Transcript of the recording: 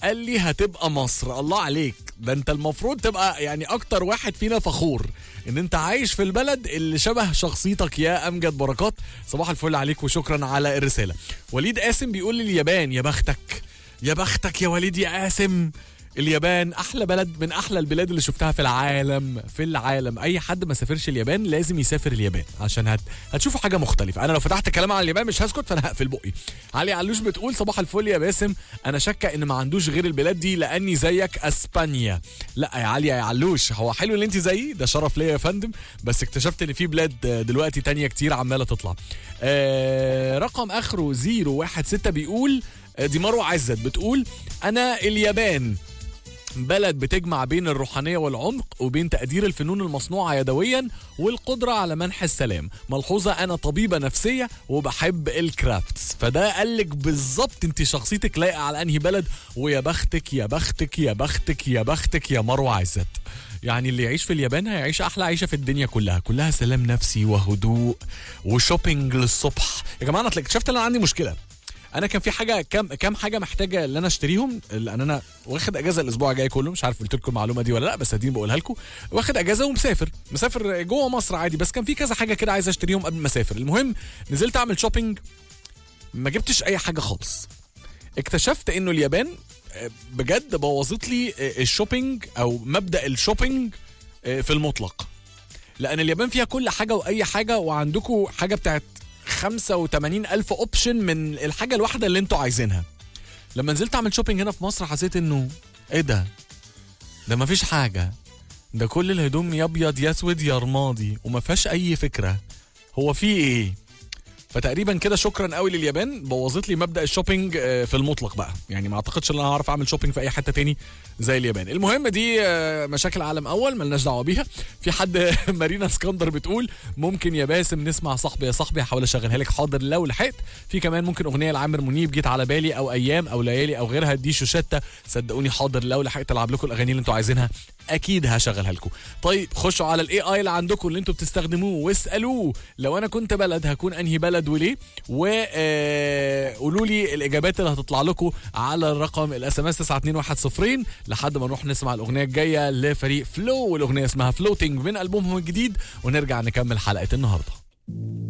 قال لي هتبقى مصر الله عليك ده انت المفروض تبقى يعني اكتر واحد فينا فخور ان انت عايش في البلد اللي شبه شخصيتك يا امجد بركات صباح الفل عليك وشكرا على الرساله وليد قاسم بيقول لي اليابان يا بختك يا بختك يا وليد يا قاسم اليابان احلى بلد من احلى البلاد اللي شفتها في العالم في العالم اي حد ما سافرش اليابان لازم يسافر اليابان عشان هت... هتشوفوا حاجه مختلفه انا لو فتحت كلام عن اليابان مش هسكت فانا هقفل بقي علي علوش بتقول صباح الفل يا باسم انا شاكه ان ما عندوش غير البلاد دي لاني زيك اسبانيا لا يا علي يا علوش هو حلو ان انت زيي ده شرف ليا يا فندم بس اكتشفت ان في بلاد دلوقتي تانية كتير عماله تطلع آه رقم اخره 016 بيقول دي مروه عزت بتقول انا اليابان بلد بتجمع بين الروحانية والعمق وبين تقدير الفنون المصنوعة يدويا والقدرة على منح السلام ملحوظة أنا طبيبة نفسية وبحب الكرافتس فده قالك بالظبط انت شخصيتك لايقة على أنهي بلد ويا بختك يا بختك يا بختك يا بختك يا مروة عزت يعني اللي يعيش في اليابان هيعيش احلى عيشه في الدنيا كلها كلها سلام نفسي وهدوء وشوبينج للصبح يا جماعه انا اكتشفت ان انا عندي مشكله انا كان في حاجه كام كام حاجه محتاجه ان انا اشتريهم لان انا واخد اجازه الاسبوع الجاي كله مش عارف قلت لكم المعلومه دي ولا لا بس اديني بقولها لكم واخد اجازه ومسافر مسافر جوه مصر عادي بس كان في كذا حاجه كده عايز اشتريهم قبل ما اسافر المهم نزلت اعمل شوبينج ما جبتش اي حاجه خالص اكتشفت انه اليابان بجد بوظت لي الشوبينج او مبدا الشوبينج في المطلق لان اليابان فيها كل حاجه واي حاجه وعندكم حاجه بتاعت 85 ألف اوبشن من الحاجة الواحدة اللي انتوا عايزينها لما نزلت اعمل شوبينج هنا في مصر حسيت انه ايه ده ده مفيش حاجة ده كل الهدوم يا ابيض يا اسود يا رمادي وما فيهاش اي فكرة هو في ايه فتقريبا كده شكرا قوي لليابان بوظت لي مبدا الشوبينج في المطلق بقى يعني ما اعتقدش ان انا هعرف اعمل شوبينج في اي حته تاني زي اليابان المهم دي مشاكل عالم اول ملناش دعوه بيها في حد مارينا اسكندر بتقول ممكن يا باسم نسمع صاحبي يا صاحبي هحاول اشغلها لك حاضر لو لحقت في كمان ممكن اغنيه لعامر منيب جيت على بالي او ايام او ليالي او غيرها دي شوشته صدقوني حاضر لو لحقت العب لكم الاغاني اللي انتوا عايزينها اكيد هشغلها لكم طيب خشوا على الاي اي اللي عندكم اللي انتوا بتستخدموه واسالوه لو انا كنت بلد هكون انهي بلد وليه وقولوا لي الاجابات اللي هتطلع لكم على الرقم الاس ام اس 92110 لحد ما نروح نسمع الاغنيه الجايه لفريق فلو والاغنيه اسمها فلوتنج من البومهم الجديد ونرجع نكمل حلقه النهارده